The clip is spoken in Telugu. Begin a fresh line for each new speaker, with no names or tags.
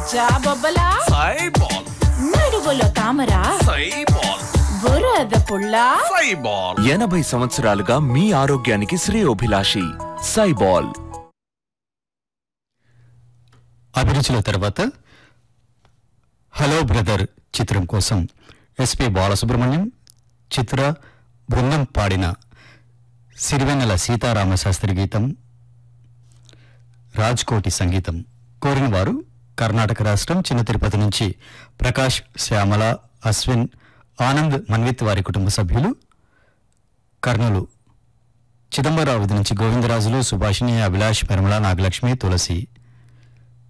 జాబొబ్బలా
సైబాల్
నడువులో తామర
సైబాల్
బురద పుల్ల
సైబాల్
ఎనభై సంవత్సరాలుగా మీ ఆరోగ్యానికి శ్రేయోభిలాషి సైబాల్
అభిరుచుల తర్వాత హలో బ్రదర్ చిత్రం కోసం ఎస్పి బాలసుబ్రహ్మణ్యం చిత్ర బృందం పాడిన సిరివెన్నెల సీతారామ శాస్త్రి గీతం రాజ్కోటి సంగీతం కోరిన వారు కర్ణాటక రాష్ట్రం చిన్న తిరుపతి నుంచి ప్రకాష్ శ్యామల అశ్విన్ ఆనంద్ మన్విత్ వారి కుటుంబ సభ్యులు కర్నూలు చిదంబరావు నుంచి గోవిందరాజులు సుభాషిణి అభిలాష్ పరిమళ నాగలక్ష్మి తులసి